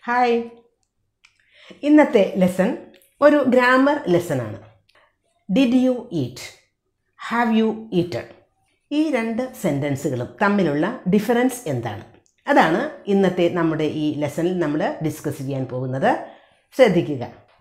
hi ഇന്നത്തെ lesson ഒരു grammar ലെസണാണ് did you eat have you eaten ഈ രണ്ട് സെൻറ്റൻസുകളും തമ്മിലുള്ള ഡിഫറൻസ് എന്താണ് അതാണ് ഇന്നത്തെ നമ്മുടെ ഈ ലെസണിൽ നമ്മൾ ഡിസ്കസ് ചെയ്യാൻ പോകുന്നത് ശ്രദ്ധിക്കുക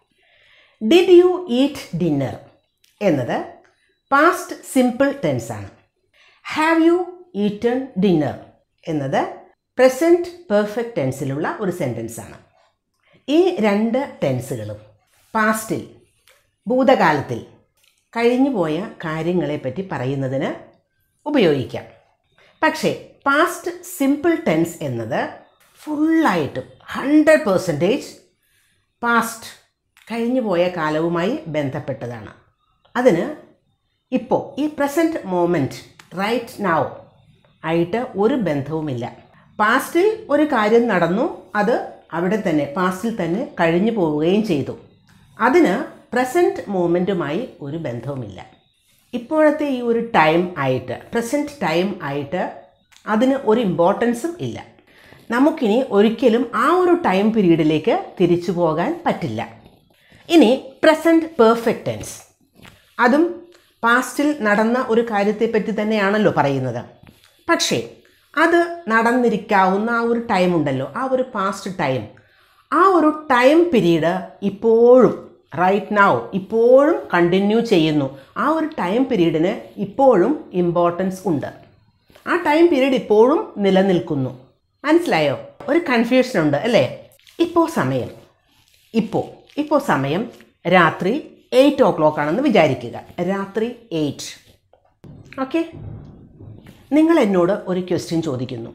ഡിഡ് യു ഈറ്റ് ഡിന്നർ എന്നത് പാസ്റ്റ് സിമ്പിൾ ടെൻസ് ആണ് ഹാവ് യു ഈറ്റൺ ഡിന്നർ എന്നത് പ്രസൻറ്റ് പെർഫെക്റ്റ് ടെൻസിലുള്ള ഒരു സെൻറ്റൻസ് ആണ് ഈ രണ്ട് ടെൻസുകളും പാസ്റ്റിൽ ഭൂതകാലത്തിൽ കഴിഞ്ഞുപോയ കാര്യങ്ങളെപ്പറ്റി പറയുന്നതിന് ഉപയോഗിക്കാം പക്ഷേ പാസ്റ്റ് സിമ്പിൾ ടെൻസ് എന്നത് ഫുള്ളായിട്ടും ഹൺഡ്രഡ് പേഴ്സൻറ്റേജ് പാസ്റ്റ് കഴിഞ്ഞുപോയ കാലവുമായി ബന്ധപ്പെട്ടതാണ് അതിന് ഇപ്പോൾ ഈ പ്രസൻറ്റ് മോമെൻറ്റ് റൈറ്റ് നൗ ആയിട്ട് ഒരു ബന്ധവുമില്ല പാസ്റ്റിൽ ഒരു കാര്യം നടന്നു അത് അവിടെ തന്നെ പാസ്റ്റിൽ തന്നെ കഴിഞ്ഞു പോവുകയും ചെയ്തു അതിന് പ്രസൻറ്റ് മൂമെൻറ്റുമായി ഒരു ബന്ധവുമില്ല ഇപ്പോഴത്തെ ഈ ഒരു ടൈം ആയിട്ട് പ്രസൻറ്റ് ടൈം ആയിട്ട് അതിന് ഒരു ഇമ്പോർട്ടൻസും ഇല്ല നമുക്കിനി ഒരിക്കലും ആ ഒരു ടൈം പീരീഡിലേക്ക് തിരിച്ചു പോകാൻ പറ്റില്ല ഇനി പ്രസൻറ്റ് പെർഫെക്റ്റ് ടെൻസ് അതും പാസ്റ്റിൽ നടന്ന ഒരു കാര്യത്തെപ്പറ്റി തന്നെയാണല്ലോ പറയുന്നത് പക്ഷേ അത് നടന്നിരിക്കാവുന്ന ആ ഒരു ടൈം ഉണ്ടല്ലോ ആ ഒരു പാസ്റ്റ് ടൈം ആ ഒരു ടൈം പീരീഡ് ഇപ്പോഴും റൈറ്റ് നൗ ഇപ്പോഴും കണ്ടിന്യൂ ചെയ്യുന്നു ആ ഒരു ടൈം പീരീഡിന് ഇപ്പോഴും ഇമ്പോർട്ടൻസ് ഉണ്ട് ആ ടൈം പീരീഡ് ഇപ്പോഴും നിലനിൽക്കുന്നു മനസ്സിലായോ ഒരു കൺഫ്യൂഷൻ ഉണ്ട് അല്ലേ ഇപ്പോൾ സമയം ഇപ്പോൾ ഇപ്പോൾ സമയം രാത്രി എയ്റ്റ് ഓ ക്ലോക്ക് ആണെന്ന് വിചാരിക്കുക രാത്രി എയ്റ്റ് ഓക്കെ നിങ്ങൾ എന്നോട് ഒരു ക്വസ്റ്റ്യൻ ചോദിക്കുന്നു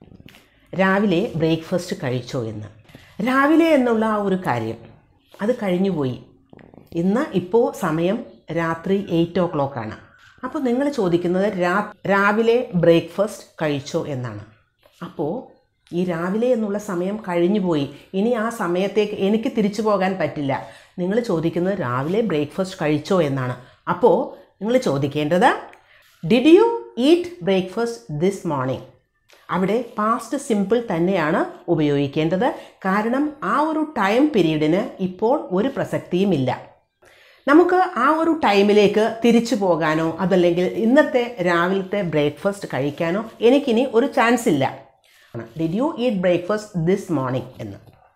രാവിലെ ബ്രേക്ക്ഫാസ്റ്റ് കഴിച്ചോ എന്ന് രാവിലെ എന്നുള്ള ആ ഒരു കാര്യം അത് കഴിഞ്ഞുപോയി ഇന്ന് ഇപ്പോൾ സമയം രാത്രി എയ്റ്റ് ഓ ക്ലോക്കാണ് അപ്പോൾ നിങ്ങൾ ചോദിക്കുന്നത് രാ രാവിലെ ബ്രേക്ക്ഫാസ്റ്റ് കഴിച്ചോ എന്നാണ് അപ്പോൾ ഈ രാവിലെ എന്നുള്ള സമയം കഴിഞ്ഞുപോയി ഇനി ആ സമയത്തേക്ക് എനിക്ക് തിരിച്ചു പോകാൻ പറ്റില്ല നിങ്ങൾ ചോദിക്കുന്നത് രാവിലെ ബ്രേക്ക്ഫാസ്റ്റ് കഴിച്ചോ എന്നാണ് അപ്പോൾ നിങ്ങൾ ചോദിക്കേണ്ടത് did you eat breakfast this morning അവിടെ പാസ്റ്റ് സിമ്പിൾ തന്നെയാണ് ഉപയോഗിക്കേണ്ടത് കാരണം ആ ഒരു ടൈം പീരീഡിന് ഇപ്പോൾ ഒരു പ്രസക്തിയുമില്ല നമുക്ക് ആ ഒരു ടൈമിലേക്ക് തിരിച്ചു പോകാനോ അതല്ലെങ്കിൽ ഇന്നത്തെ രാവിലത്തെ ബ്രേക്ക്ഫാസ്റ്റ് കഴിക്കാനോ എനിക്കിനി ഒരു ചാൻസ് ഇല്ല did you eat breakfast this morning എന്ന്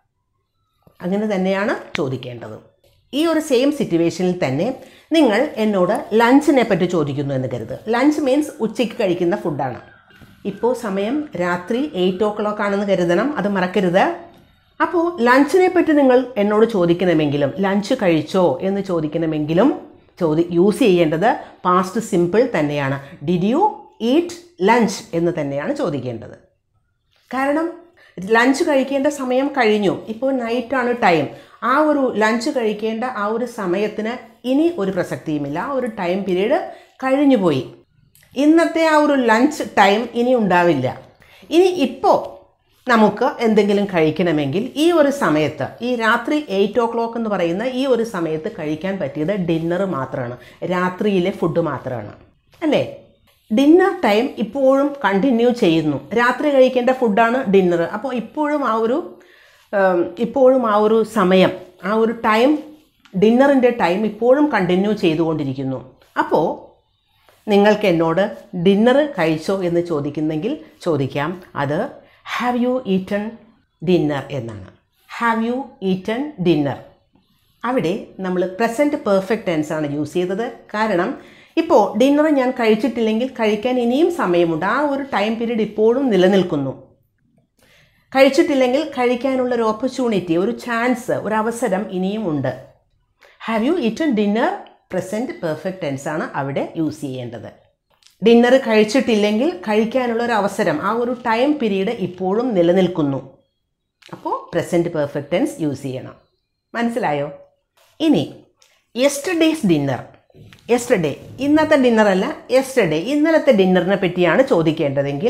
അങ്ങനെ തന്നെയാണ് ചോദിക്കേണ്ടത് ഈ ഒരു സെയിം സിറ്റുവേഷനിൽ തന്നെ നിങ്ങൾ എന്നോട് ലഞ്ചിനെ പറ്റി ചോദിക്കുന്നു എന്ന് കരുത് ലഞ്ച് മീൻസ് ഉച്ചയ്ക്ക് കഴിക്കുന്ന ഫുഡാണ് ഇപ്പോൾ സമയം രാത്രി എയ്റ്റ് ഓ ക്ലോക്ക് ആണെന്ന് കരുതണം അത് മറക്കരുത് അപ്പോൾ ലഞ്ചിനെ പറ്റി നിങ്ങൾ എന്നോട് ചോദിക്കണമെങ്കിലും ലഞ്ച് കഴിച്ചോ എന്ന് ചോദിക്കണമെങ്കിലും ചോദി യൂസ് ചെയ്യേണ്ടത് പാസ്റ്റ് സിമ്പിൾ തന്നെയാണ് ഡിഡ് യു ഈറ്റ് ലഞ്ച് എന്ന് തന്നെയാണ് ചോദിക്കേണ്ടത് കാരണം ലഞ്ച് കഴിക്കേണ്ട സമയം കഴിഞ്ഞു ഇപ്പോൾ നൈറ്റാണ് ടൈം ആ ഒരു ലഞ്ച് കഴിക്കേണ്ട ആ ഒരു സമയത്തിന് ഇനി ഒരു പ്രസക്തിയുമില്ല ആ ഒരു ടൈം പീരീഡ് കഴിഞ്ഞുപോയി ഇന്നത്തെ ആ ഒരു ലഞ്ച് ടൈം ഇനി ഉണ്ടാവില്ല ഇനി ഇപ്പോൾ നമുക്ക് എന്തെങ്കിലും കഴിക്കണമെങ്കിൽ ഈ ഒരു സമയത്ത് ഈ രാത്രി എയ്റ്റ് ഓ ക്ലോക്ക് എന്ന് പറയുന്ന ഈ ഒരു സമയത്ത് കഴിക്കാൻ പറ്റിയത് ഡിന്നർ മാത്രമാണ് രാത്രിയിലെ ഫുഡ് മാത്രമാണ് അല്ലേ ഡിന്നർ ടൈം ഇപ്പോഴും കണ്ടിന്യൂ ചെയ്യുന്നു രാത്രി കഴിക്കേണ്ട ഫുഡാണ് ഡിന്നർ അപ്പോൾ ഇപ്പോഴും ആ ഒരു ഇപ്പോഴും ആ ഒരു സമയം ആ ഒരു ടൈം ഡിന്നറിൻ്റെ ടൈം ഇപ്പോഴും കണ്ടിന്യൂ ചെയ്തുകൊണ്ടിരിക്കുന്നു അപ്പോൾ നിങ്ങൾക്ക് എന്നോട് ഡിന്നർ കഴിച്ചോ എന്ന് ചോദിക്കുന്നെങ്കിൽ ചോദിക്കാം അത് ഹാവ് യു ഈറ്റൺ ഡിന്നർ എന്നാണ് ഹാവ് യു ഈറ്റൺ ഡിന്നർ അവിടെ നമ്മൾ പ്രസൻറ്റ് പെർഫെക്റ്റ് ടെൻസ് ആണ് യൂസ് ചെയ്തത് കാരണം ഇപ്പോൾ ഡിന്നർ ഞാൻ കഴിച്ചിട്ടില്ലെങ്കിൽ കഴിക്കാൻ ഇനിയും സമയമുണ്ട് ആ ഒരു ടൈം പീരീഡ് ഇപ്പോഴും നിലനിൽക്കുന്നു കഴിച്ചിട്ടില്ലെങ്കിൽ കഴിക്കാനുള്ള ഒരു ഓപ്പർച്യൂണിറ്റി ഒരു ചാൻസ് ഒരു അവസരം ഇനിയും ഉണ്ട് have you eaten dinner present perfect tense ആണ് അവിടെ യൂസ് ചെയ്യേണ്ടത് ഡിന്നർ കഴിച്ചിട്ടില്ലെങ്കിൽ കഴിക്കാനുള്ള ഒരു അവസരം ആ ഒരു ടൈം പീരീഡ് ഇപ്പോഴും നിലനിൽക്കുന്നു അപ്പോൾ പ്രസൻറ്റ് പെർഫെക്റ്റ് ടെൻസ് യൂസ് ചെയ്യണം മനസ്സിലായോ ഇനി യെസ്റ്റർഡേസ് ഡിന്നർ യെസ്റ്റർഡേ ഇന്നത്തെ ഡിന്നറല്ല യെസ്റ്റർഡേ ഇന്നലത്തെ ഡിന്നറിനെ പറ്റിയാണ് ചോദിക്കേണ്ടതെങ്കിൽ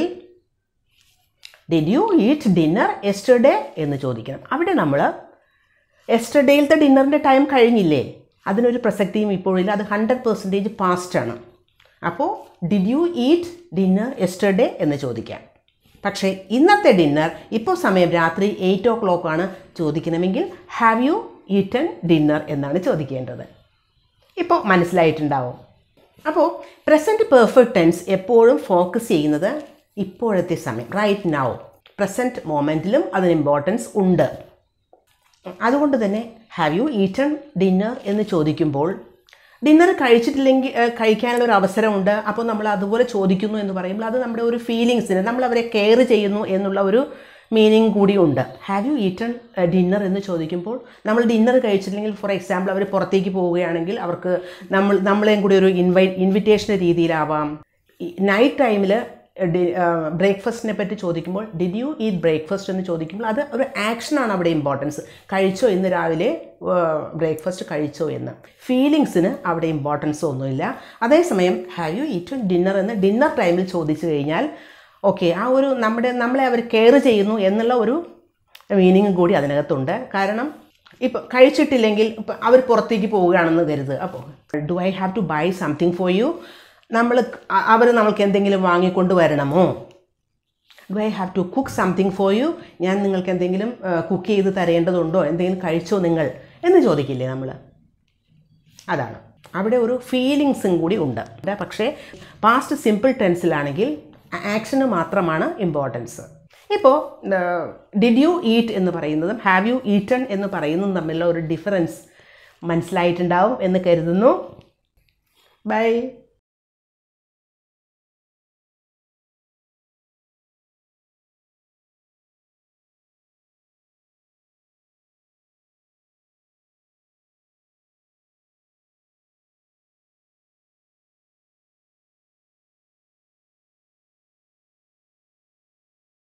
did you eat dinner yesterday എന്ന് ചോദിക്കണം അവിടെ നമ്മൾ യെസ്റ്റർഡേയിലത്തെ ഡിന്നറിൻ്റെ ടൈം കഴിഞ്ഞില്ലേ അതിനൊരു പ്രസക്തിയും ഇപ്പോഴില്ല അത് ഹൺഡ്രഡ് പെർസെൻറ്റേജ് പാസ്റ്റ് ആണ് അപ്പോൾ did you eat dinner yesterday എന്ന് ചോദിക്കാം പക്ഷേ ഇന്നത്തെ ഡിന്നർ ഇപ്പോൾ സമയം രാത്രി എയ്റ്റ് ഓ ക്ലോക്ക് ആണ് ചോദിക്കണമെങ്കിൽ ഹാവ് യു ഈറ്റൻ ഡിന്നർ എന്നാണ് ചോദിക്കേണ്ടത് ഇപ്പോൾ മനസ്സിലായിട്ടുണ്ടാവും അപ്പോൾ പ്രസൻറ്റ് പെർഫെക്റ്റ് ടെൻസ് എപ്പോഴും ഫോക്കസ് ചെയ്യുന്നത് ഇപ്പോഴത്തെ സമയം റൈറ്റ് നൗ പ്രസൻറ്റ് മൊമെൻറ്റിലും അതിന് ഇമ്പോർട്ടൻസ് ഉണ്ട് അതുകൊണ്ട് തന്നെ ഹാവ് യു ഈറ്റൺ ഡിന്നർ എന്ന് ചോദിക്കുമ്പോൾ ഡിന്നർ കഴിച്ചിട്ടില്ലെങ്കിൽ ഏഹ്, കഴിക്കാനുള്ള ഒരു അവസരമുണ്ട് അപ്പോൾ നമ്മൾ അതുപോലെ ചോദിക്കുന്നു എന്ന് പറയുമ്പോൾ അത് നമ്മുടെ ഒരു ഫീലിങ്സിന് നമ്മൾ അവരെ കെയർ ചെയ്യുന്നു എന്നുള്ള ഒരു മീനിങ് കൂടി ഉണ്ട് ഹാവ് യു ഈറ്റൺ ഡിന്നർ എന്ന് ചോദിക്കുമ്പോൾ നമ്മൾ ഡിന്നർ കഴിച്ചില്ലെങ്കിൽ ഫോർ എക്സാമ്പിൾ അവർ പുറത്തേക്ക് പോവുകയാണെങ്കിൽ അവർക്ക് നമ്മൾ നമ്മളെയും കൂടി ഒരു ഇൻവൈ ഇൻവിറ്റേഷൻ്റെ രീതിയിലാവാം നൈറ്റ് ടൈമിൽ ബ്രേക്ക്ഫാസ്റ്റിനെ പറ്റി ചോദിക്കുമ്പോൾ ഡിഡ് യു ഈറ്റ് ബ്രേക്ക്ഫാസ്റ്റ് എന്ന് ചോദിക്കുമ്പോൾ അത് ഒരു ആക്ഷനാണ് അവിടെ ഇമ്പോർട്ടൻസ് കഴിച്ചോ ഇന്ന് രാവിലെ ബ്രേക്ക്ഫാസ്റ്റ് കഴിച്ചോ എന്ന് ഫീലിങ്സിന് അവിടെ ഇമ്പോർട്ടൻസ് ഒന്നുമില്ല അതേസമയം ഹാവ് യു ഈറ്റ് ഡിന്നർ എന്ന് ഡിന്നർ ടൈമിൽ ചോദിച്ചു കഴിഞ്ഞാൽ ഓക്കെ ആ ഒരു നമ്മുടെ നമ്മളെ അവർ കെയർ ചെയ്യുന്നു എന്നുള്ള ഒരു മീനിങ് കൂടി അതിനകത്തുണ്ട് കാരണം ഇപ്പോൾ കഴിച്ചിട്ടില്ലെങ്കിൽ ഇപ്പം അവർ പുറത്തേക്ക് പോവുകയാണെന്ന് കരുത് അപ്പോൾ do I have to buy something for you നമ്മൾ അവർ നമ്മൾക്ക് എന്തെങ്കിലും വാങ്ങിക്കൊണ്ട് വരണമോ do I have to cook something for you ഞാൻ നിങ്ങൾക്ക് എന്തെങ്കിലും കുക്ക് ചെയ്ത് തരേണ്ടതുണ്ടോ എന്തെങ്കിലും കഴിച്ചോ നിങ്ങൾ എന്ന് ചോദിക്കില്ലേ നമ്മൾ അതാണ് അവിടെ ഒരു ഫീലിങ്സും കൂടി ഉണ്ട് പക്ഷേ പാസ്റ്റ് സിമ്പിൾ ടെൻസിലാണെങ്കിൽ ആക്ഷന് മാത്രമാണ് ഇമ്പോർട്ടൻസ് ഇപ്പോൾ ഡിഡ് യു ഈറ്റ് എന്ന് പറയുന്നതും ഹാവ് യു ഈറ്റൺ എന്ന് പറയുന്നതും തമ്മിലുള്ള ഒരു ഡിഫറൻസ് മനസ്സിലായിട്ടുണ്ടാവും എന്ന് കരുതുന്നു ബൈ